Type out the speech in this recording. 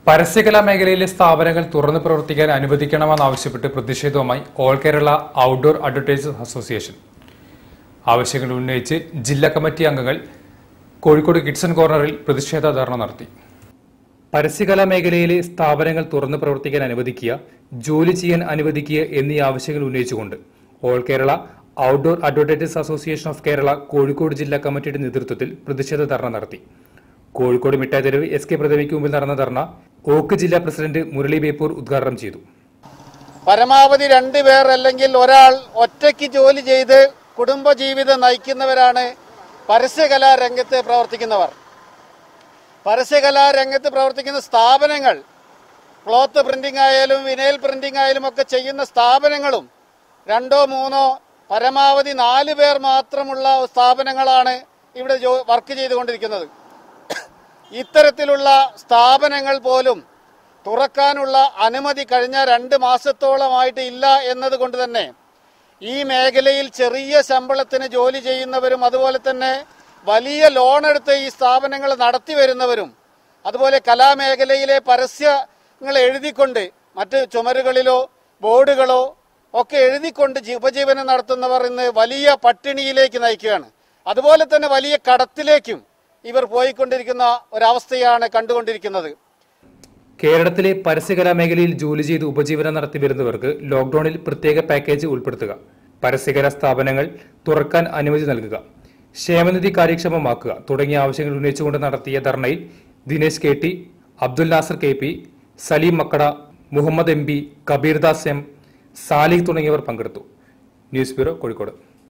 പരസ്യകലാ മേഖലയിലെ സ്ഥാപനങ്ങൾ തുറന്നു പ്രവർത്തിക്കാൻ അനുവദിക്കണമെന്നാവശ്യപ്പെട്ട് പ്രതിഷേധവുമായി all Kerala outdoor advertisers association ആവശ്യങ്ങൾ ഉന്നയിച്ച് ജില്ലാ കമ്മിറ്റി അംഗങ്ങൾ കോഴിക്കോട് കിഡ്സൺ കോർണറിൽ പ്രതിഷേധ ധർണ നടത്തി പരസ്യകലാ മേഖലയിലെ സ്ഥാപനങ്ങൾ തുറന്നു പ്രവർത്തിക്കാൻ അനുവദിക്കുക ജോലി ചെയ്യാൻ അനുവദിക്കുക എന്നീ ആവശ്യങ്ങൾ ഉന്നയിച്ചുകൊണ്ട് all Kerala outdoor advertisers association of Kerala Kozhikode ജില്ലാ കമ്മിറ്റിയുടെ നേതൃത്വത്തിൽ പ്രതിഷേധ ധർണ നടത്തി കോഴിക്കോട് മിഠായിത്തെരുവ് എസ് കെ പ്രതിമയ്ക്ക് മുമ്പിൽ നടന്ന ധർണ ഓക്ക് ജില്ലാ പ്രസിഡന്റ് മുരളി ബേപ്പൂർ ഉദ്ഘാടനം ചെയ്തു പരമാവധി രണ്ട് പേർ അല്ലെങ്കിൽ ഒരാൾ ഒറ്റയ്ക്ക് ജോലി ചെയ്ത് കുടുംബജീവിതം നയിക്കുന്നവരാണ് പരസ്യകലാ രംഗത്ത് പ്രവർത്തിക്കുന്നവർ പരസ്യകലാ രംഗത്ത് പ്രവർത്തിക്കുന്ന സ്ഥാപനങ്ങൾ ക്ലോത്ത് പ്രിന്റിംഗ് ആയാലും വിനയൽ പ്രിന്റിംഗ് ആയാലും ഒക്കെ ചെയ്യുന്ന സ്ഥാപനങ്ങളും രണ്ടോ മൂന്നോ പരമാവധി നാല് പേർ മാത്രമുള്ള സ്ഥാപനങ്ങളാണ് ഇവിടെ ജോ വർക്ക് ചെയ്തുകൊണ്ടിരിക്കുന്നത് ഇത്തരത്തിലുള്ള സ്ഥാപനങ്ങൾ പോലും തുറക്കാനുള്ള അനുമതി കഴിഞ്ഞ രണ്ട് മാസത്തോളമായിട്ട് ഇല്ല എന്നതുകൊണ്ട് തന്നെ ഈ മേഖലയിൽ ചെറിയ ശമ്പളത്തിന് ജോലി ചെയ്യുന്നവരും അതുപോലെ തന്നെ വലിയ ലോൺ എടുത്ത് ഈ സ്ഥാപനങ്ങൾ നടത്തി വരുന്നവരും അതുപോലെ കലാമേഖലയിലെ പരസ്യങ്ങൾ എഴുതിക്കൊണ്ട് മറ്റ് ചുമരുകളിലോ ബോർഡുകളോ ഒക്കെ എഴുതിക്കൊണ്ട് ജി- ഉപജീവനം നടത്തുന്നവർ ഇന്ന് വലിയ പട്ടിണിയിലേക്ക് നയിക്കുകയാണ് അതുപോലെ തന്നെ വലിയ കടത്തിലേക്കും ഇവർ പോയിക്കൊണ്ടിരിക്കുന്ന ഒരവസ്ഥയാണ് കണ്ടുകൊണ്ടിരിക്കുന്നത് കേരളത്തിലെ പരസ്യകലാ മേഖലയിൽ ജോലി ചെയ്ത് ഉപജീവനം നടത്തി വരുന്നവർക്ക് ലോക്ഡൌണിൽ പ്രത്യേക പാക്കേജ് ഉൾപ്പെടുത്തുക പരസ്യകലാ സ്ഥാപനങ്ങൾ തുറക്കാൻ അനുമതി നൽകുക ക്ഷേമനിധി കാര്യക്ഷമമാക്കുക തുടങ്ങിയ ആവശ്യങ്ങൾ ഉന്നയിച്ചുകൊണ്ട് നടത്തിയ ധർണയിൽ Dinesh K T Abdul Nasar K P Saleem Makkada Muhammad M P Kabirdas M Salih തുടങ്ങിയവർ പങ്കെടുത്തു ന്യൂസ് ബ്യൂറോ കോഴിക്കോട്